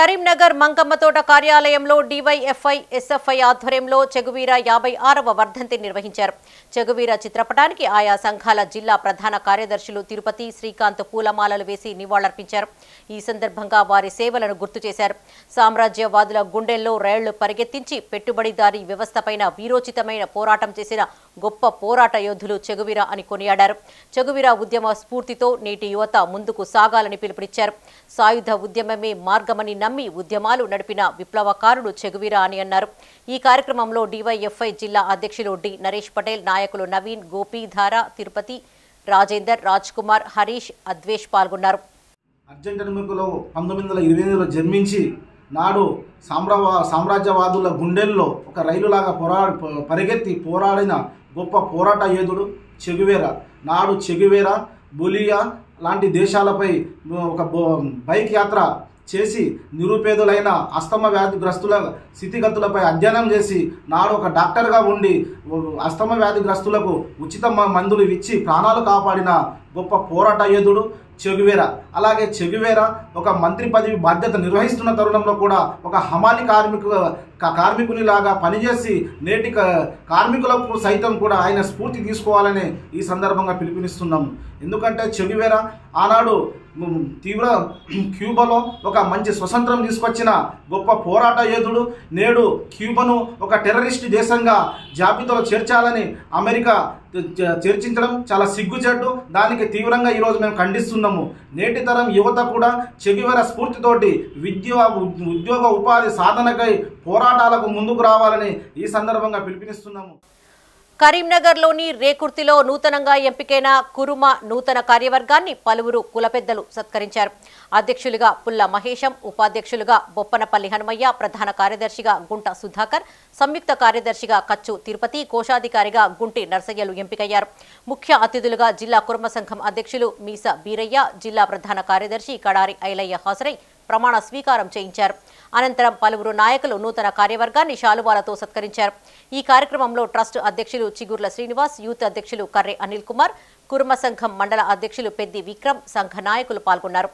S1: కరీంనగర్ మంకమ్మతోట కార్యాలయంలో డివైఎఫ్ఐ ఎస్ఎఫ్ఐ ఆధ్వర్యంలో చెగువీర యాభై ఆరవ వర్ధంతి నిర్వహించారు చెగువీర చిత్రపటానికి ఆయా సంఘాల జిల్లా ప్రధాన కార్యదర్శులు తిరుపతి శ్రీకాంత్ పూలమాలలు వేసి నివాళులర్పించారు ఈ సందర్భంగా వారి సేవలను గుర్తు చేశారు సామ్రాజ్యవాదుల గుండెల్లో రైళ్లు పరిగెత్తించి పెట్టుబడిదారీ వ్యవస్థపైన వీరోచితమైన పోరాటం చేసిన గొప్ప పోరాట యోధులు చెగువీర అని కొనియాడారు చెగువీర ఉద్యమ స్ఫూర్తితో నేటి యువత ముందుకు సాగాలని పిలుపునిచ్చారు సాయుధ ఉద్యమమే మార్గమని నమ్మి ఉద్యమాలు నడిపిన విప్లవకారుడు చెగువీర అని అన్నారు ఈ కార్యక్రమంలో డివైఎఫ్ఐ జిల్లా అధ్యక్షులు డి నరేష్ పటేల్ నాయకులు నవీన్ గోపి ధార తిరుపతి రాజేందర్ రాజ్ కుమార్ హరీష్ అద్వేష్ పాల్గొన్నారు
S11: అర్జెంటీనాలో పంతొమ్మిది వందల ఇరవై ఎనిమిదిలో జన్మించి నాడు సామ్రావా సామ్రాజ్యవాదుల గుండెల్లో ఒక రైలులాగా పోరా పరిగెత్తి పోరాడిన గొప్ప పోరాట యోధుడు చెగువేర నాడు చెగువేర బొలియా లాంటి దేశాలపై ఒక బో- బైక్ యాత్ర చేసి నిరుపేదలైన అస్తమ వ్యాధిగ్రస్తుల స్థితిగతులపై అధ్యయనం చేసి నాడు ఒక డాక్టర్గా ఉండి అస్తమ వ్యాధిగ్రస్తులకు ఉచిత మ- మందులు ఇచ్చి ప్రాణాలు కాపాడిన గొప్ప పోరాట యోధుడు చెగువేర అలాగే చెగువేర ఒక మంత్రి పదవి బాధ్యత నిర్వహిస్తున్న తరుణంలో కూడా ఒక హమాలి కార్మికు క- కార్మికునిలాగా పనిచేసి నేటి క- కార్మికులకు సైతం కూడా ఆయన స్ఫూర్తి తీసుకోవాలని ఈ సందర్భంగా పిలుపునిస్తున్నాము ఎందుకంటే చెగువేర ఆనాడు మ్, తీవ్ర క్యూబాలో ఒక మంచి స్వతంత్రం తీసుకొచ్చిన గొప్ప పోరాట యోధుడు నేడు క్యూబాను ఒక టెర్రరిస్ట్ దేశంగా జాబితాలో చేర్చాలని అమెరికా చ- చర్చించడం చాలా సిగ్గుచేటు దానికి తీవ్రంగా ఈరోజు మేము ఖండిస్తున్నాము నేటి తరం యువత కూడా చెగివెర స్ఫూర్తితోటి విద్య ఉద్యోగ ఉపాధి సాధనకై పోరాటాలకు ముందుకు రావాలని ఈ సందర్భంగా పిలుపునిస్తున్నాము
S1: కరీంనగర్లోని రేకుర్తిలో నూతనంగా ఎంపికైన కురుమ నూతన కార్యవర్గాన్ని పలువురు కుల పెద్దలు సత్కరించారు అధ్యక్షులుగా పుల్ల మహేశం ఉపాధ్యక్షులుగా బొప్పనపల్లి హనుమయ్య ప్రధాన కార్యదర్శిగా గుంట సుధాకర్ సంయుక్త కార్యదర్శిగా కచ్చు తిరుపతి కోశాధికారిగా గుంటి నర్సయ్యలు ఎంపికయ్యారు ముఖ్య అతిథులుగా జిల్లా కుర్మ సంఘం అధ్యక్షులు మీస బీరయ్య జిల్లా ప్రధాన కార్యదర్శి కడారి ఐలయ్య హాజరై ప్రమాణ స్వీకారం చేయించారు అనంతరం పలువురు నాయకులు నూతన కార్యవర్గాన్ని శాలువాలతో సత్కరించారు ఈ కార్యక్రమంలో ట్రస్ట్ అధ్యక్షులు చిగుర్ల శ్రీనివాస్ యూత్ అధ్యక్షులు కర్రె అనిల్ కుమార్ కుర్మ సంఘం మండల అధ్యక్షులు పెద్ది విక్రమ్ సంఘ నాయకులు పాల్గొన్నారు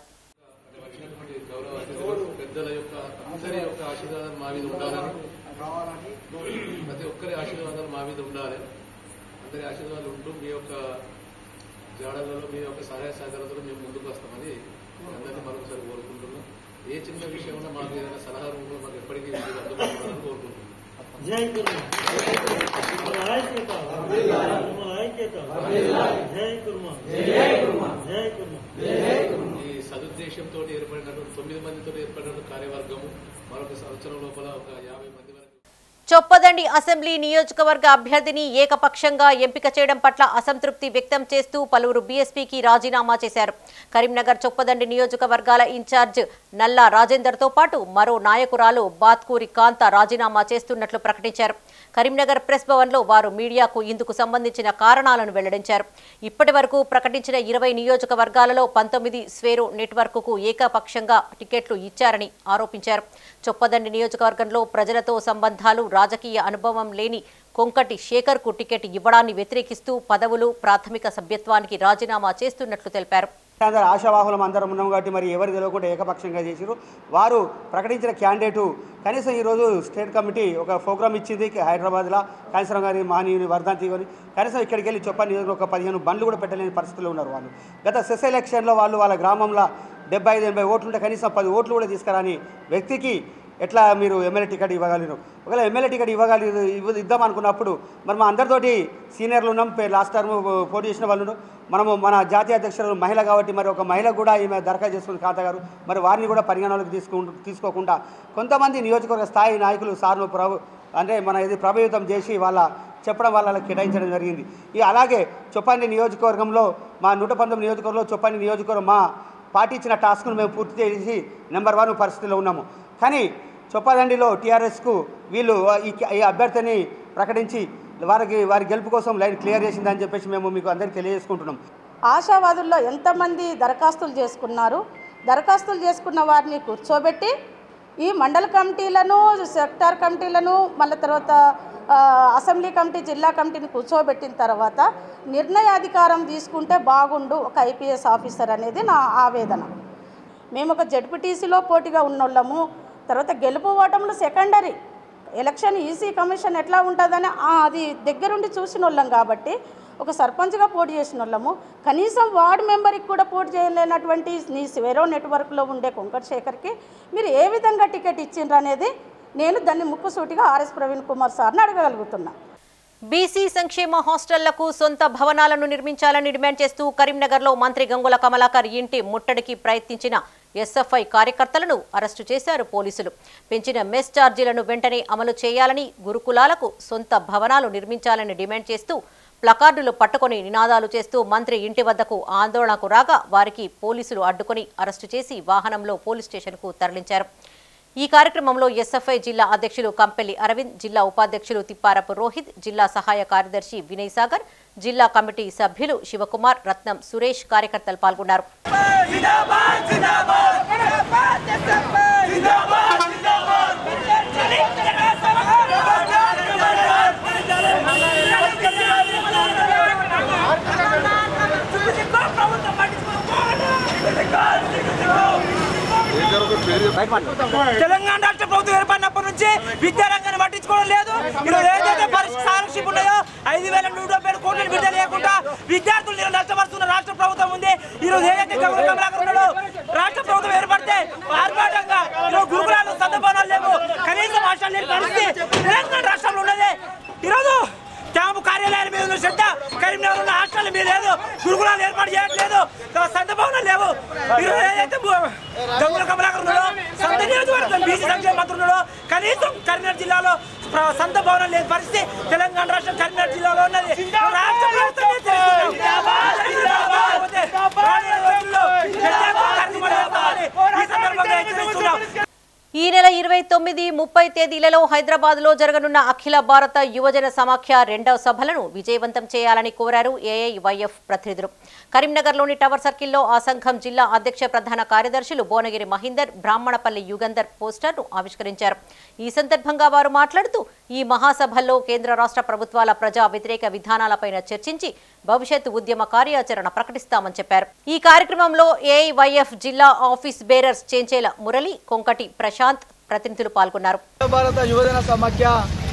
S12: పెద్దల యొక్క అందరి యొక్క ఆశీర్వాదం మా మీద ఉండాలని ప్రతి ఒక్కరి ఆశీర్వాదాలు మా మీద ఉండాలి అందరి ఆశీర్వాదాలు ఉంటూ మీ యొక్క జాడలలో మీ యొక్క సహాయ సహకారాలతో మేము ముందుకు వస్తామని మీ అందరినీ మరొకసారి కోరుకుంటున్నాం ఏ చిన్న విషయంలో మాకు ఏదైనా సలహా రూపంలో మాకు ఎప్పటికీ మీరు అందుబాటులో ఉండాలని కోరుకుంటున్నాం
S13: జై కుర్మ మన ఐక్యత మన ఐక్యత జై కుర్మ జై కుర్మ జై కుర్మ
S12: ఈ సదుద్దేశంతో ఏర్పడినటువంటి తొమ్మిది మందితో ఏర్పడినటువంటి కార్యవర్గము మరొక సంవత్సరం లోపల ఒక యాభై మంది వరకు
S1: చొప్పదండి అసెంబ్లీ నియోజకవర్గ అభ్యర్థిని ఏకపక్షంగా ఎంపిక చేయడం పట్ల అసంతృప్తి వ్యక్తం చేస్తూ పలువురు బీఎస్పీకి రాజీనామా చేశారు కరీంనగర్ చొప్పదండి నియోజకవర్గాల ఇన్ఛార్జ్ నల్లా రాజేందర్తో పాటు మరో నాయకురాలు బాత్కూరి కాంత రాజీనామా చేస్తున్నట్లు ప్రకటించారు కరీంనగర్ ప్రెస్ భవన్లో వారు మీడియాకు ఇందుకు సంబంధించిన కారణాలను వెల్లడించారు ఇప్పటి వరకు ప్రకటించిన ఇరవై నియోజకవర్గాలలో పంతొమ్మిది స్వేరు నెట్వర్క్కు ఏకపక్షంగా టికెట్లు ఇచ్చారని ఆరోపించారు చొప్పదండి నియోజకవర్గంలో ప్రజలతో సంబంధాలు రాజకీయ అనుభవం లేని కొంకటి శేఖర్కు టికెట్ ఇవ్వడాన్ని వ్యతిరేకిస్తూ పదవులు ప్రాథమిక సభ్యత్వానికి రాజీనామా చేస్తున్నట్లు తెలిపారు
S14: అందరు ఆశావాహులం అందరం ఉన్నాం కాబట్టి మరి ఎవరు తెలియకుండా ఏకపక్షంగా చేసిరు వారు ప్రకటించిన క్యాండిడేటు కనీసం ఈరోజు స్టేట్ కమిటీ ఒక ప్రోగ్రామ్ ఇచ్చింది హైదరాబాద్లో కాళేశ్వరం గారి మహనీయుని వర్ధంతి కొని కనీసం ఇక్కడికి వెళ్ళి చొప్పని ఒక పదిహేను బండ్లు కూడా పెట్టలేని పరిస్థితుల్లో ఉన్నారు వాళ్ళు గత సెస్ ఎలక్షన్లో వాళ్ళు వాళ్ళ గ్రామంలో డెబ్బై ఐదు ఎనభై ఓట్లుంటే కనీసం పది ఓట్లు కూడా తీసుకురాని వ్యక్తికి ఎట్లా మీరు ఎమ్మెల్యే టికెట్ ఇవ్వగలరు ఒకవేళ ఎమ్మెల్యే టికెట్ ఇవ్వగలరు ఇవ్వ ఇద్దాం అనుకున్నప్పుడు మరి మా అందరితోటి సీనియర్లు ఉన్నాం పే- లాస్ట్ టర్మ్ పోటీ చేసిన వాళ్ళు ఉన్నారు. మనము మన జాతీయ అధ్యక్షులు మహిళ కాబట్టి మరి ఒక మహిళ కూడా ఈమె దరఖాస్తు చేసుకుని కాంత గారు మరి వారిని కూడా పరిగణలోకి తీసుకు తీసుకోకుండా కొంతమంది నియోజకవర్గ స్థాయి నాయకులు సార్ను ప్రభు అంటే మన ఇది ప్రభావితం చేసి వాళ్ళ చెప్పడం వల్ల వాళ్ళకి కేటాయించడం జరిగింది ఈ అలాగే చొప్పండి నియోజకవర్గంలో మా నూట పంతొమ్మిది నియోజకవర్గంలో చొప్పండి నియోజకవర్గం మా పార్టీ ఇచ్చిన టాస్క్ను మేము పూర్తి చేసి నెంబర్ వన్ పరిస్థితిలో ఉన్నాము కానీ చొప్పదండిలో టీఆర్ఎస్కు వీళ్ళు ఈ ఈ అభ్యర్థిని ప్రకటించి వారికి వారి గెలుపు కోసం లైన్ క్లియర్ చేసిందని చెప్పేసి మేము మీకు అందరికీ తెలియజేసుకుంటున్నాం
S15: ఆశావాదుల్లో ఎంతమంది దరఖాస్తులు చేసుకున్నారు దరఖాస్తులు చేసుకున్న వారిని కూర్చోబెట్టి ఈ మండల కమిటీలను సెక్టార్ కమిటీలను మళ్ళీ తర్వాత ఆ, అసెంబ్లీ కమిటీ జిల్లా కమిటీని కూర్చోబెట్టిన తర్వాత నిర్ణయాధికారం తీసుకుంటే బాగుండు ఒక ఐపీఎస్ ఆఫీసర్ అనేది నా ఆవేదన మేము ఒక జడ్పీటీసీలో పోటీగా ఉన్నోళ్ళము తర్వాత గెలుపు ఓటములు సెకండరీ ఎలక్షన్ ఈసీ కమిషన్ ఎట్లా ఉంటుందని ఆ, అది దగ్గరుండి చూసిన వాళ్ళం కాబట్టి ఒక సర్పంచ్గా పోటీ చేసిన వాళ్ళము కనీసం వార్డు మెంబర్కి కూడా పోటీ చేయలేనటువంటి నీ వేరో నెట్వర్క్లో ఉండే కొంకటి శేఖర్కి మీరు ఏ విధంగా టికెట్ ఇచ్చిండ్రు అనేది నేను దాన్ని ముక్కుసూటిగా ఆర్ఎస్ ప్రవీణ్ కుమార్ సార్ని అడగగలుగుతున్నా
S1: బీసీ సంక్షేమ హాస్టళ్లకు సొంత భవనాలను నిర్మించాలని డిమాండ్ చేస్తూ కరీంనగర్లో మంత్రి గంగుల కమలాకర్ ఇంటి ముట్టడికి ప్రయత్నించిన ఎస్ఎఫ్ఐ కార్యకర్తలను అరెస్టు చేశారు పోలీసులు పెంచిన మెస్ ఛార్జీలను వెంటనే అమలు చేయాలని గురుకులాలకు సొంత భవనాలు నిర్మించాలని డిమాండ్ చేస్తూ ప్లకార్డులు పట్టుకొని నినాదాలు చేస్తూ మంత్రి ఇంటి వద్దకు ఆందోళనకు రాగా వారికి పోలీసులు అడ్డుకొని అరెస్టు చేసి వాహనంలో పోలీస్ స్టేషన్కు తరలించారు ఈ కార్యక్రమంలో ఎస్ఎఫ్ఐ జిల్లా అధ్యక్షులు కంపెల్లి అరవింద్ జిల్లా ఉపాధ్యక్షులు తిప్పారపు రోహిత్ జిల్లా సహాయ కార్యదర్శి వినయ్ సాగర్ జిల్లా కమిటీ సభ్యులు శివకుమార్ రత్నం సురేష్ కార్యకర్తలు పాల్గొన్నారు
S16: తెలంగాణ రాష్ట్ర ప్రభుత్వం ఏర్పడినప్పటి నుంచి విద్యారంగాన్ని పట్టించుకోవడం లేదు ఈరోజు ఏదైతే పరిస్థితి స్కాలర్షిప్ ఉన్నాయో ఐదు వేల నూట డెబ్బై ఏడు కోట్లను విడుదల లేకుండా విద్యార్థులు నేను నష్టపరుస్తున్న రాష్ట్ర ప్రభుత్వం ఉంది ఈ రోజు ఏదైతే గంగుల కమలాకర్ ఉన్నాడో రాష్ట్ర ప్రభుత్వం ఏర్పడితే ఆర్భాటంగా ఈరోజు గురుకులాలు సందర్భాలు లేవు కనీసం హాస్టల్ లేని పరిస్థితి తెలంగాణ రాష్ట్రంలో ఉన్నది ఈరోజు క్యాంపు కార్యాలయాల మీద ఉన్న శ్రద్ధ కరీంనగర్ ఉన్న హాస్టల్ మీద లేదు గురుకులాలు ఏర్పాటు చేయట్లేదు సంత భవనాలు లేవు ఈరోజు ఏదైతే భూ- గంగుల కమలాకర్ ఉన్నాడో సంత నియోజకవర్గం బీసీ సంక్షేమ మంత్రి ఉన్నాడో కనీసం కరీంనగర్ జిల్లాలో ప్ర- సంత భవనం లేని పరిస్థితి తెలంగాణ రాష్ట్రం కరీంనగర్ జిల్లాలో ఉన్నది రాష్ట్ర ప్రభుత్వమే తెలుసుకుందాం. కాకపోతే రానున్న రోజుల్లో ప్రత్యేక కార్యక్రమాలు చేస్తామని ఈ సందర్భంగా హెచ్చరిస్తున్నాం
S1: ఈ నెల ఇరవై తొమ్మిది ముప్పై తేదీలలో హైదరాబాద్ లో జరగనున్న అఖిల భారత యువజన సమాఖ్య రెండవ సభలను విజయవంతం చేయాలని కోరారు ఏఐవైఎఫ్ ప్రతినిధులు కరీంనగర్లోని టవర్ సర్కిల్లో ఆ సంఘం జిల్లా అధ్యక్ష ప్రధాన కార్యదర్శులు భువనగిరి మహీందర్ బ్రాహ్మణపల్లి యుగంధర్ పోస్టర్ను ఆవిష్కరించారు ఈ సందర్భంగా వారు మాట్లాడుతూ ఈ మహాసభల్లో కేంద్ర రాష్ట్ర ప్రభుత్వాల ప్రజా వ్యతిరేక విధానాలపైన చర్చించి భవిష్యత్తు ఉద్యమ కార్యాచరణ ప్రకటిస్తామని చెప్పారు ఈ కార్యక్రమంలో ఏఐవైఎఫ్ జిల్లా ఆఫీస్ బేరర్స్ చేంచేల మురళి కొంకటి ప్రశాంత్ ప్రతినిధులు పాల్గొన్నారు
S17: భారత యువజన సమాఖ్య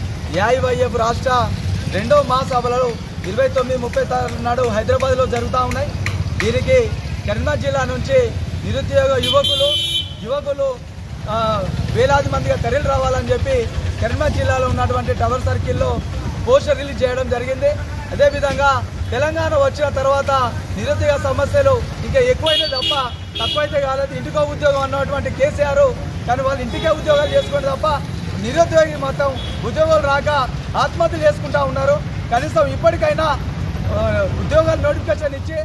S17: ఏఐవైఎఫ్ రాష్ట్ర రెండో మహాసభలు ఇరవై తొమ్మిది ముప్పై తారీఖు నాడు హైదరాబాద్లో జరుగుతూ ఉన్నాయి దీనికి కరీంనగర్ జిల్లా నుంచి నిరుద్యోగ యువకులు యువకులు ఆ, వేలాది మందిగా కరీలు రావాలని చెప్పి కరీంనగర్ జిల్లాలో ఉన్నటువంటి టవర్ సర్కిల్లో పోస్టర్ రిలీజ్ చేయడం జరిగింది అదేవిధంగా తెలంగాణ వచ్చిన తర్వాత నిరుద్యోగ సమస్యలు ఇంకా ఎక్కువైతే తప్ప తక్కువైతే కాలేదు ఇంటికో ఉద్యోగం అన్నటువంటి కేసీఆర్ కానీ వాళ్ళు ఇంటికే ఉద్యోగాలు చేసుకోండి తప్ప నిరుద్యోగి మొత్తం ఉద్యోగాలు రాక ఆత్మహత్యలు చేసుకుంటా ఉన్నారు కనీసం ఇప్పటికైనా ఆ, ఉద్యోగాలు నోటిఫికేషన్ ఇచ్చి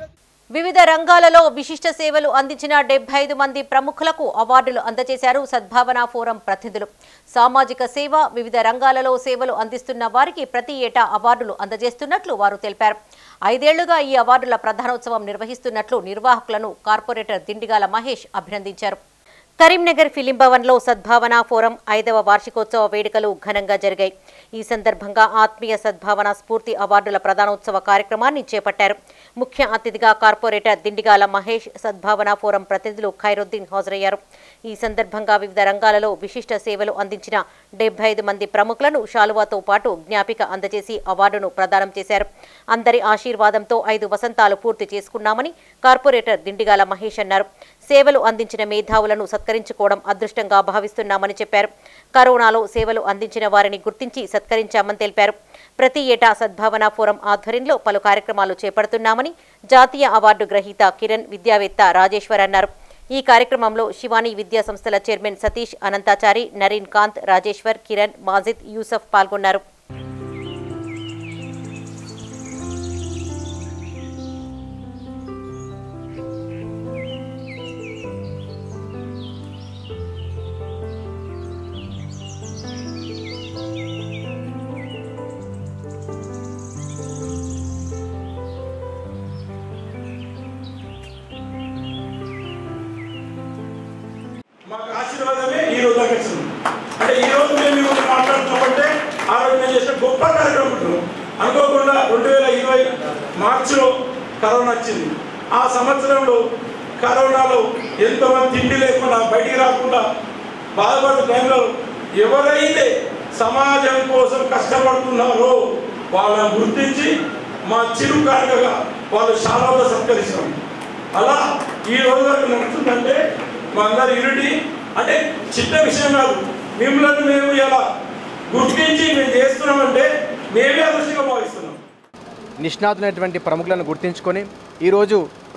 S1: వివిధ రంగాలలో విశిష్ట సేవలు అందించిన డెబ్బై ఐదు మంది ప్రముఖులకు అవార్డులు అందజేశారు సద్భావన ఫోరం ప్రతినిధులు సామాజిక సేవ వివిధ రంగాలలో సేవలు అందిస్తున్న వారికి ప్రతి ఏటా అవార్డులు అందజేస్తున్నట్లు వారు తెలిపారు ఐదేళ్లుగా ఈ అవార్డుల ప్రధానోత్సవం నిర్వహిస్తున్నట్లు నిర్వాహకులను కార్పొరేటర్ దిండిగాల మహేష్ అభినందించారు కరీంనగర్ ఫిలిం భవన్లో సద్భావన ఫోరం ఐదవ వార్షికోత్సవ వేడుకలు ఘనంగా జరిగాయి ఈ సందర్భంగా ఆత్మీయ సద్భావన స్ఫూర్తి అవార్డుల ప్రధానోత్సవ కార్యక్రమాన్ని చేపట్టారు ముఖ్య అతిథిగా కార్పొరేటర్ దిండిగాల మహేష్ సద్భావన ఫోరం ప్రతినిధులు ఖైరుద్దీన్ హాజరయ్యారు ఈ సందర్భంగా వివిధ రంగాలలో విశిష్ట సేవలు అందించిన డెబ్బై ఐదు మంది ప్రముఖులను శాలువాతో పాటు జ్ఞాపిక అందజేసి అవార్డును ప్రదానం చేశారు అందరి ఆశీర్వాదంతో ఐదు వసంతాలు పూర్తి చేసుకున్నామని కార్పొరేటర్ దిండిగాల మహేష్ అన్నారు సేవలు అందించిన మేధావులను సత్కరించుకోవడం అదృష్టంగా భావిస్తున్నామని చెప్పారు కరోనాలో సేవలు అందించిన వారిని గుర్తించి సత్కరించామని తెలిపారు ప్రతి ఏటా సద్భావన ఫోరం ఆధ్వర్యంలో పలు కార్యక్రమాలు చేపడుతున్నామని జాతీయ అవార్డు గ్రహీత కిరణ్ విద్యావేత్త రాజేశ్వర్ అన్నారు ఈ కార్యక్రమంలో శివానీ విద్యా సంస్థల చైర్మన్ సతీష్ అనంతాచారి నరీన్ కాంత్ రాజేశ్వర్ కిరణ్ మాజిద్ యూసఫ్ పాల్గొన్నారు
S18: మాకు ఆశీర్వాదమే ఈ రోజు దాకా వచ్చింది అంటే ఈ రోజు మేము మీ ముందు మాట్లాడుతున్నామంటే ఆ రోజు మేము చేసిన గొప్ప కార్యక్రమం ఉంటుంది. అనుకోకుండా రెండు వేల ఇరవై మార్చిలో కరోనా వచ్చింది ఆ సంవత్సరంలో కరోనాలో ఎంతోమంది తిండి లేకుండా బయటికి రాకుండా బాధపడుతున్న టైంలో ఎవరైతే సమాజం కోసం కష్టపడుతున్నారో వాళ్ళని గుర్తించి మా చిరు కానుకగా వాళ్ళు శాలలో సత్కరించాం అలా ఈ రోజు వరకు నడుస్తుందంటే మా అందరి యూనిటీ అంటే చిన్న విషయం కాదు మిమ్మల్ని మేము ఇలా గుర్తించి మేము చేస్తున్నామంటే మేమే అదృష్టంగా భావిస్తున్నాం
S19: నిష్ణాతులైనటువంటి ప్రముఖులను గుర్తించుకొని ఈరోజు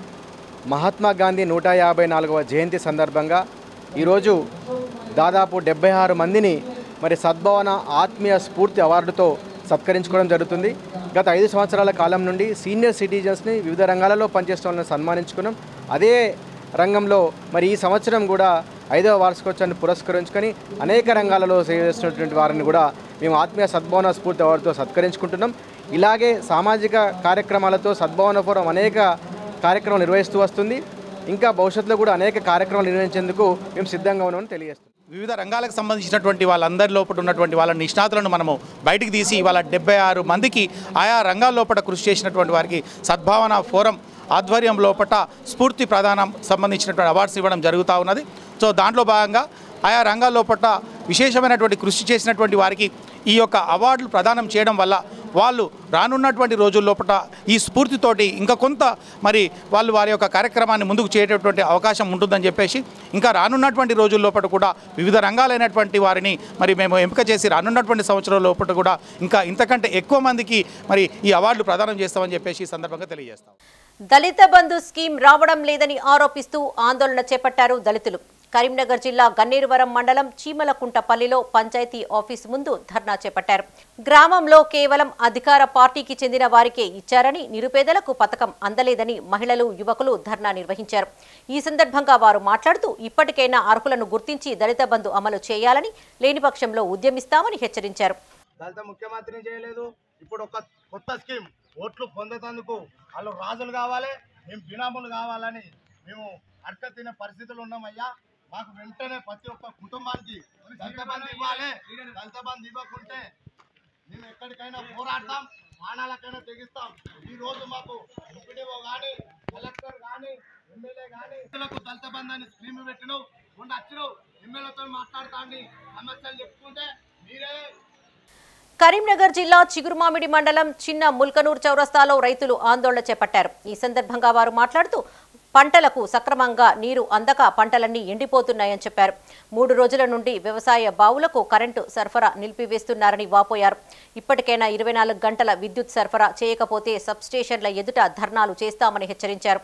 S19: మహాత్మా గాంధీ నూట యాభై నాలుగవ జయంతి సందర్భంగా ఈరోజు దాదాపు డెబ్బై ఆరు మందిని మరి సద్భావన ఆత్మీయ స్ఫూర్తి అవార్డుతో సత్కరించుకోవడం జరుగుతుంది గత ఐదు సంవత్సరాల కాలం నుండి సీనియర్ సిటిజన్స్ని వివిధ రంగాలలో పనిచేసిన వాళ్ళని సన్మానించుకున్నాం అదే రంగంలో మరి ఈ సంవత్సరం కూడా ఐదవ వార్షికోత్సవాన్ని పురస్కరించుకొని అనేక రంగాలలో సేవ చేస్తున్నటువంటి వారిని కూడా మేము ఆత్మీయ సద్భావన స్ఫూర్తి అవార్డుతో సత్కరించుకుంటున్నాం ఇలాగే సామాజిక కార్యక్రమాలతో సద్భావన ఫోరం అనేక కార్యక్రమాలు నిర్వహిస్తూ వస్తుంది ఇంకా భవిష్యత్తులో కూడా అనేక కార్యక్రమాలు నిర్వహించేందుకు మేము సిద్ధంగా ఉన్నామని తెలియజేస్తున్నాం
S20: వివిధ రంగాలకు సంబంధించినటువంటి వాళ్ళందరి లోపల ఉన్నటువంటి వాళ్ళ నిష్ణాతులను మనము బయటికి తీసి ఇవాళ డెబ్బై ఆరు మందికి ఆయా రంగాల లోపల కృషి చేసినటువంటి వారికి సద్భావన ఫోరం ఆధ్వర్యం లోపల స్ఫూర్తి ప్రధానం సంబంధించినటువంటి అవార్డ్స్ ఇవ్వడం జరుగుతూ ఉన్నది సో దాంట్లో భాగంగా ఆయా రంగాల లోపల విశేషమైనటువంటి కృషి చేసినటువంటి వారికి ఈ యొక్క అవార్డులు ప్రదానం చేయడం వల్ల వాళ్ళు రానున్నటువంటి రోజుల లోపల ఈ స్ఫూర్తితోటి ఇంకా కొంత మరి వాళ్ళు వారి యొక్క కార్యక్రమాన్ని ముందుకు చేయటటువంటి అవకాశం ఉంటుందని చెప్పేసి ఇంకా రానున్నటువంటి రోజుల లోపల కూడా వివిధ రంగాలైనటువంటి వారిని మరి మేము ఎంపిక చేసి రానున్నటువంటి సంవత్సరం లోపల కూడా ఇంకా ఇంతకంటే ఎక్కువ మందికి మరి ఈ అవార్డులు ప్రదానం చేస్తామని చెప్పేసి ఈ సందర్భంగా తెలియజేస్తాం
S1: దళిత బంధు స్కీమ్ రావడం లేదని ఆరోపిస్తూ ఆందోళన చేపట్టారు దళితులు కరీంనగర్ జిల్లా గన్నేరువరం మండలం చీమలకుంటపల్లిలో పంచాయతీ ఆఫీసు ముందు ధర్నా చేపట్టారు గ్రామంలో కేవలం అధికార పార్టీకి చెందిన వారికే ఇచ్చారని నిరుపేదలకు పథకం అందలేదని మహిళలు యువకులు ధర్నా నిర్వహించారు ఈ సందర్భంగా వారు మాట్లాడుతూ ఇప్పటికైనా అర్హులను గుర్తించి దళిత బంధు అమలు చేయాలని లేని పక్షంలో ఉద్యమిస్తామని హెచ్చరించారు
S11: దళిత ముఖ్యమంత్రిని చేయలేదు ఇప్పుడు ఒక కొత్త స్కీమ్ ఓట్లు పొందేందుకు వాళ్ళు రాజులు కావాలి మేము బినాములు కావాలని మేము అడక తినే పరిస్థితులు ఉన్నామయ్యా మాకు వెంటనే ప్రతి ఒక్క కుటుంబానికి దళిత బంధు ఇవ్వాలి దళిత బంధు ఇవ్వకుంటే మేము ఎక్కడికైనా పోరాడతాం ప్రాణాలకైనా తెగిస్తాం ఈ రోజు మాకు ఎంపీడీఓ కానీ కలెక్టర్ కానీ ఎమ్మెల్యే కానీ రైతులకు దళిత బంధు అని స్కీమ్ పెట్టినావు మొన్న వచ్చినావు ఎమ్మెల్యేతో మాట్లాడుతా అండి సమస్యలు చెప్పుకుంటే మీరే
S1: కరీంనగర్ జిల్లా చిగురుమామిడి మండలం చిన్న ముల్కనూర్ చౌరస్తాలో రైతులు ఆందోళన చేపట్టారు ఈ సందర్భంగా వారు మాట్లాడుతూ పంటలకు సక్రమంగా నీరు అందక పంటలన్నీ ఎండిపోతున్నాయని చెప్పారు మూడు రోజుల నుండి వ్యవసాయ బావులకు కరెంటు సరఫరా నిలిపివేస్తున్నారని వాపోయారు ఇప్పటికైనా ఇరవై నాలుగు గంటల విద్యుత్ సరఫరా చేయకపోతే సబ్స్టేషన్ల ఎదుట ధర్నాలు చేస్తామని హెచ్చరించారు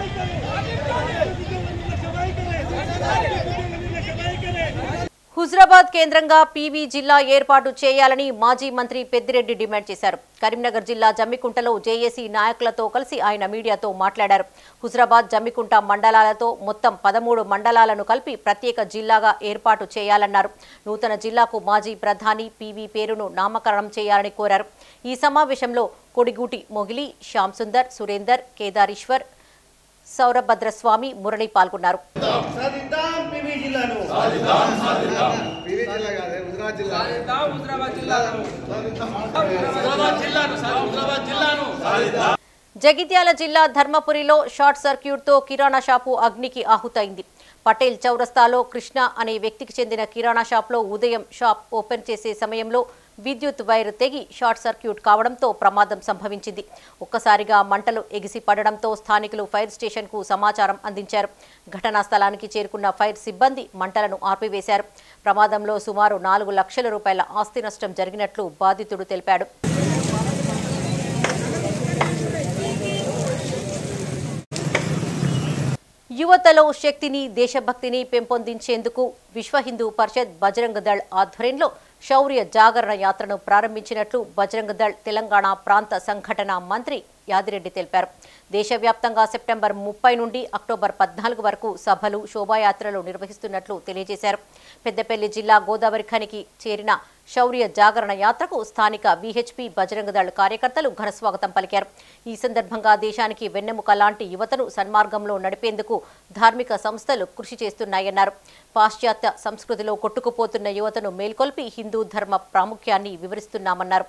S1: హుజరాబాద్ కేంద్రంగా పీవీ జిల్లా ఏర్పాటు చేయాలని మాజీ మంత్రి పెద్దిరెడ్డి డిమాండ్ చేశారు కరీంనగర్ జిల్లా జమ్మికుంటలో జేఏసీ నాయకులతో కలిసి ఆయన మీడియాతో మాట్లాడారు హుజరాబాద్ జమ్మికుంట మండలాలతో మొత్తం పదమూడు మండలాలను కలిపి ప్రత్యేక జిల్లాగా ఏర్పాటు చేయాలన్నారు నూతన జిల్లాకు మాజీ ప్రధాని పీవీ పేరును నామకరణం చేయాలని కోరారు ఈ సమావేశంలో కొడిగూటి మొగిలి శ్యామ్ సుందర్ సురేందర్ కేదారీశ్వర్ సౌరభద్రస్వామి మురళి పాల్గొన్నారు
S11: సాధిద్దాం పివి జిల్లాను పివి జిల్లా కాదే హుజరాబాద్ జిల్లా హుజరాబాద్ జిల్లాను హుజరాబాద్ జిల్లాను హుజరాబాద్ జిల్లాను
S1: జగిత్యాల జిల్లా ధర్మపురిలో షార్ట్ సర్క్యూట్తో కిరాణా షాపు అగ్నికి ఆహుతైంది పటేల్ చౌరస్తాలో కృష్ణ అనే వ్యక్తికి చెందిన కిరాణా షాప్లో ఉదయం షాప్ ఓపెన్ చేసే సమయంలో విద్యుత్ వైర్ తెగి షార్ట్ సర్క్యూట్ కావడంతో ప్రమాదం సంభవించింది ఒక్కసారిగా మంటలు ఎగిసి పడడంతో స్థానికులు ఫైర్ స్టేషన్కు సమాచారం అందించారు ఘటనా స్థలానికి చేరుకున్న ఫైర్ సిబ్బంది మంటలను ఆర్పివేశారు ప్రమాదంలో సుమారు నాలుగు లక్షల రూపాయల ఆస్తి నష్టం జరిగినట్లు బాధితుడు తెలిపాడు యువతలో శక్తిని దేశభక్తిని పెంపొందించేందుకు విశ్వ హిందూ పరిషత్ బజరంగ దళ్ ఆధ్వర్యంలో శౌర్య జాగరణ యాత్రను ప్రారంభించినట్లు బజరంగ దళ్ తెలంగాణ ప్రాంత సంఘటన మంత్రి యాదిరెడ్డి తెలిపారు దేశవ్యాప్తంగా సెప్టెంబర్ ముప్పై నుండి అక్టోబర్ పద్నాలుగు వరకు సభలు శోభాయాత్రలు నిర్వహిస్తున్నట్లు తెలియజేశారు పెద్దపల్లి జిల్లా గోదావరి ఖనికి చేరిన శౌర్య జాగరణ యాత్రకు స్థానిక విహెచ్పి బజరంగ దళ్ కార్యకర్తలు ఘనస్వాగతం పలికారు ఈ సందర్భంగా దేశానికి వెన్నెముక లాంటి యువతను సన్మార్గంలో నడిపేందుకు ధార్మిక సంస్థలు కృషి చేస్తున్నాయన్నారు పాశ్చాత్య సంస్కృతిలో కొట్టుకుపోతున్న యువతను మేల్కొల్పి హిందూ ధర్మ ప్రాముఖ్యాన్ని వివరిస్తున్నామన్నారు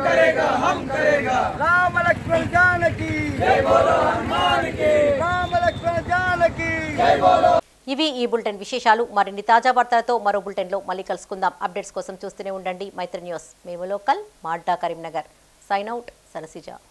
S13: రామ లక్ష్మణ జానకి జై బోలో హనుమాన్ కి రామ లక్ష్మణ జానకి జై బోలో
S1: ఇవి ఈ బులెటిన్ విశేషాలు మరిన్ని తాజా వార్తలతో మరో బులెటిన్లో మళ్ళీ కలుసుకుందాం అప్డేట్స్ కోసం చూస్తూనే ఉండండి మైత్రి న్యూస్ మేము లోకల్ మాడ్డా కరీంనగర్ సైన్ అవుట్ సరసిజా